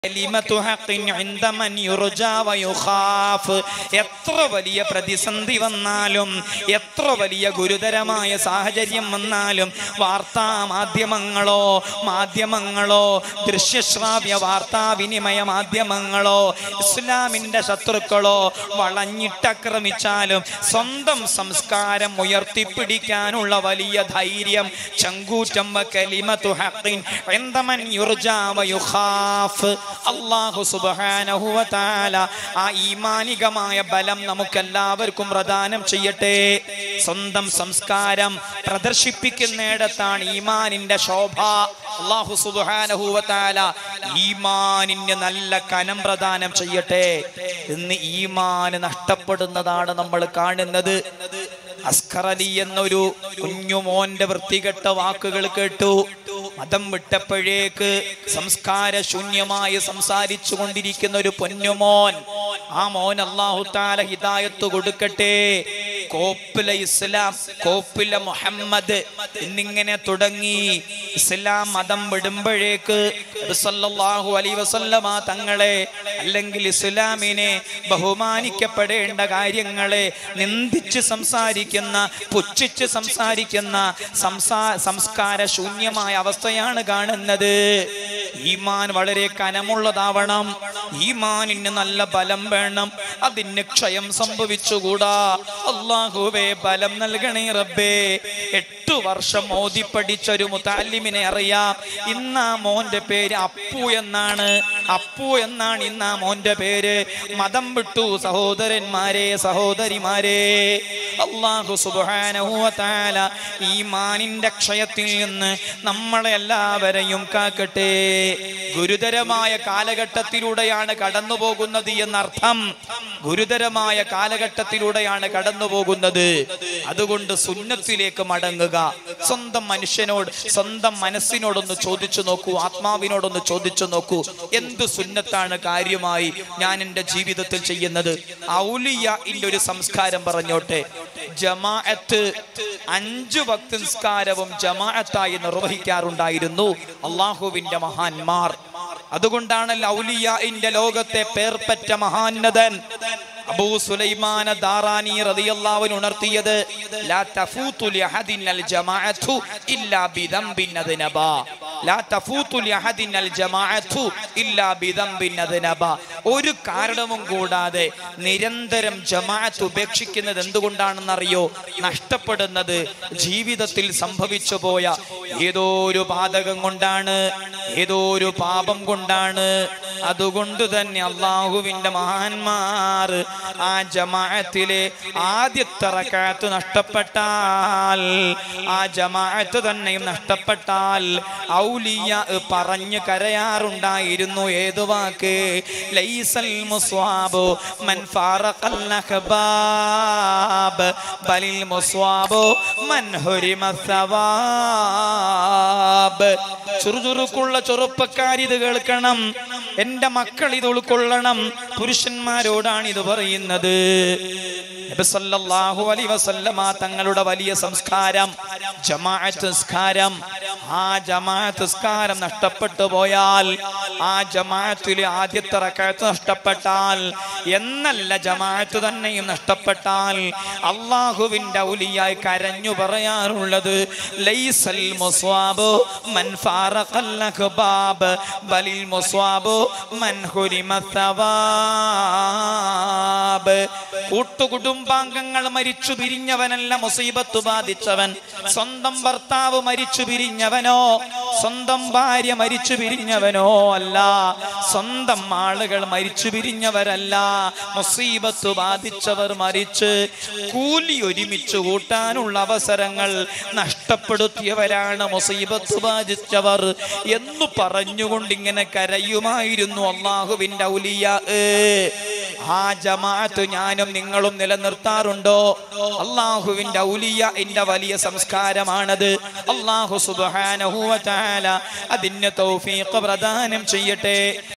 കലിമത്തു ഹഖിൻ ഇൻദ മൻ യുർജാ വയുഖാഫ്. എത്ര വലിയ പ്രതിസന്ധി വന്നാലും എത്ര വലിയ ഗുരുതരമായ സാഹചര്യം വന്നാലും വാർത്താ മാധ്യമങ്ങളോ മാധ്യമങ്ങളോ ദൃശ്യശ്രാവ്യ വാർത്താവിനിമയ മാധ്യമങ്ങളോ ഇസ്ലാമിന്റെ ശത്രുക്കളോ വളഞ്ഞിട്ടാക്രമിച്ചാലും സ്വന്തം സംസ്കാരം ഉയർത്തിപ്പിടിക്കാനുള്ള വലിയ ധൈര്യം ചങ്കൂറ്റം വ കലിമത്തു ഹഖിൻ ഇൻദ മൻ യുർജാ വയുഖാഫ്. അള്ളാഹു സുബ്ഹാനഹു വ തആല ആ ഈമാനികമായ ബലം നമുക്കെല്ലാവർക്കും പ്രദാനം ചെയ്യട്ടെ സ്വന്തം സംസ്കാരം പ്രദർശിപ്പിക്കുന്നിടത്താണ് ഈമാനിന്റെ ശോഭ അള്ളാഹു സുബ്ഹാനഹു വ തആല ഈമാനിന് നല്ല കനം പ്രദാനം ചെയ്യട്ടെ ഇന്ന് ഈമാന് നഷ്ടപ്പെടുന്നതാണ് നമ്മൾ കാണുന്നത് അസ്കർ അലി എന്നൊരു കുഞ്ഞുമോന്റെ വൃത്തികെട്ട വാക്കുകൾ കേട്ടു മതം വിട്ടപ്പോഴേക്ക് സംസ്കാര ശൂന്യമായി സംസാരിച്ചു കൊണ്ടിരിക്കുന്ന ഒരു പൊന്നുമോൻ ആ മോൻ അള്ളാഹു താല ഹിദായത്ത് കൊടുക്കട്ടെ കോപ്പില ഇസ്ലാം കോപ്പില മുഹമ്മദ് എന്നിങ്ങനെ തുടങ്ങി ഇസ്ലാം മതം വിടുമ്പോഴേക്ക് നബി സല്ലല്ലാഹു അലൈഹി വസല്ലമ തങ്ങളെ അല്ലെങ്കിൽ ഇസ്ലാമിനെ ബഹുമാനിക്കപ്പെടേണ്ട കാര്യങ്ങളെ നിന്ദിച്ച് സംസാരിക്കുന്ന പുച്ഛിച്ച് സംസാരിക്കുന്ന സംസാ സംസ്കാര ശൂന്യമായ അവസ്ഥയാണ് കാണുന്നത് ഈമാൻ വളരെ കനമുള്ളതാവണം ഈമാനിന് നല്ല ബലം വേണം അതിന് ക്ഷയം സംഭവിച്ചുകൂടാ അള്ളാഹുവേ ബലം നൽകണേ റബ്ബേ എട്ടു വർഷം ഓതി പഠിച്ച ഒരു മുത്താലിമിനെ അറിയാം ഇന്ന് ആ മോന്റെ പേര് അപ്പു എന്നാണ് അപ്പു എന്നാണ് ഇന്ന് ആ മോന്റെ പേര് മതം വിട്ടു സഹോദരന്മാരെ സഹോദരിമാരെ അള്ളാഹു സുബ്ഹാനഹു വ തആല ഈമാനിന്റെ ക്ഷയത്തിൽ നിന്ന് നമ്മളെ എല്ലാവരെയും കാക്കട്ടെ ഗുരുതരമായ കാലഘട്ടത്തിലൂടെയാണ് കടന്നു പോകുന്നത് എന്നർത്ഥം ഗുരുതരമായ കാലഘട്ടത്തിലൂടെയാണ് കടന്നു പോകുന്നത് അതുകൊണ്ട് സുന്നത്തിലേക്ക് മടങ്ങുക സ്വന്തം മനുഷ്യനോട് സ്വന്തം മനസ്സിനോടൊന്ന് ചോദിച്ചു നോക്കൂ ആത്മാവിനോടൊന്ന് ചോദിച്ചു നോക്കൂ എന്ത് സുന്നത്താണ് കാര്യമായി ഞാൻ എൻ്റെ ജീവിതത്തിൽ ചെയ്യുന്നത് ഔലിയ ഇന്റെ ഒരു സംസ്കാരം പറഞ്ഞോട്ടെ ജമാഅത്ത് അഞ്ചു ഭക്തി നിസ്കാരവും ജമാഅത്തായി നിർവഹിക്കാറുണ്ടായിരുന്നു അള്ളാഹുവിന്റെ മഹാന്മാർ അതുകൊണ്ടാണ് ഔലിയ ലോകത്തെ പേർപ്പറ്റ മഹാന്നതൻ അബൂ സുലൈമാന ദാറാനി റളിയല്ലാഹു അൻഹു ഉണർത്തിയത് ലാ തഫൂതു ലിഅഹദിൻ അൽ ജമാഅത്തു ഇല്ലാ ബിദംബിൻ അദ്നബ ലാ തഫൂതു ലിഅഹദിൻ അൽ ജമാഅത്തു ഇല്ലാ ബിദംബിൻ അദ്നബ ഒരു കാരണവും കൂടാതെ നിരന്തരം ജമാഅത്ത് ഉപേക്ഷിക്കുന്നത് എന്തുകൊണ്ടാണെന്നറിയോ നഷ്ടപ്പെടുന്നത് ജീവിതത്തിൽ സംഭവിച്ചു പോയ ഏതോ ഒരു പാതകം കൊണ്ടാണ് ഏതോ ഒരു പാപം കൊണ്ടാണ് അതുകൊണ്ട് തന്നെ അള്ളാഹുവിന്റെ മഹാന്മാർ ആ ജമാഅത്തിലെ ആദ്യത്തെ റക്കാത്ത് നഷ്ടപ്പെട്ടാൽ ആ ജമാഅത്ത് തന്നെയും നഷ്ടപ്പെട്ടാൽ ഔലിയ പറഞ്ഞു കരയാറുണ്ടായിരുന്നു ഏത് വാക്ക് ലൈസൽ മുസ്വാബു മൻ ഫാറഖൽ അഖ്ബാബ് ബലിൽ മുസ്വാബു മൻ ഹുരിമ സവാബ് ചുറുചുറുക്കുള്ള ചെറുപ്പക്കാരി ഇത് കേൾക്കണം എന്റെ മക്കൾ ഇത് ഉൾക്കൊള്ളണം പുരുഷന്മാരോടാണ് ഇത് പറയുന്നത് നബി സല്ലല്ലാഹു അലൈഹി വസല്ലമ തങ്ങളുടെ വലിയ സംസ്കാരം ജമാഅത്ത് നിസ്കാരം ആ ജമാഅത്ത് നിസ്കാരം നഷ്ടപ്പെട്ടു പോയാൽ ആ ജമാഅത്തിലെ ആദ്യത്തെ റക്അത്ത് നഷ്ടപ്പെട്ടാൽ എന്നല്ല ജമാഅത്ത് തന്നെയും നഷ്ടപ്പെട്ടാൽ അള്ളാഹുവിന്റെ ഔലിയായി കരഞ്ഞു പറയാറുള്ളത് ലൈസൽ മുസ്വാബു മൻ ഫാറഖൽ അഖ്ബാബ് ബലിൽ മുസ്വാബു മൻ ഹുരിമ സവാബ് കൂട്ടുകുടുംബാംഗങ്ങൾ മരിച്ചു പിരിഞ്ഞവനല്ല മുസീബത്ത് ബാധിച്ചവൻ സ്വന്തം ഭർത്താവ് മരിച്ചു പിരിഞ്ഞവനോ സ്വന്തം ഭാര്യ മരിച്ചു പിരിഞ്ഞവനോ അല്ല സ്വന്തം ആളുകൾ മരിച്ചു പിരിഞ്ഞവരല്ല മുസീബത്ത് ബാധിച്ചവർ മരിച്ച് കൂലി ഒരുമിച്ച് കൂട്ടാനുള്ള അവസരങ്ങൾ നഷ്ടപ്പെടുത്തിയവരാണ് മുസീബത്ത് ബാധിച്ചവർ എന്ന് പറഞ്ഞുകൊണ്ട് ഇങ്ങനെ കരയുമായിരുന്നു അള്ളാഹുവിന്റെ ഔലിയ ആ ജമാഅത്ത് ഞാനും നിങ്ങളും നിലനിർത്താറുണ്ടോ അള്ളാഹുവിന്റെ ഔലിയ എന്റെ വലിയ സംസ്കാരമാണത് അള്ളാഹു സുബ്ഹാനഹു വ തആല അതിന് തൗഫീഖ് പ്രദാനം ചെയ്യട്ടെ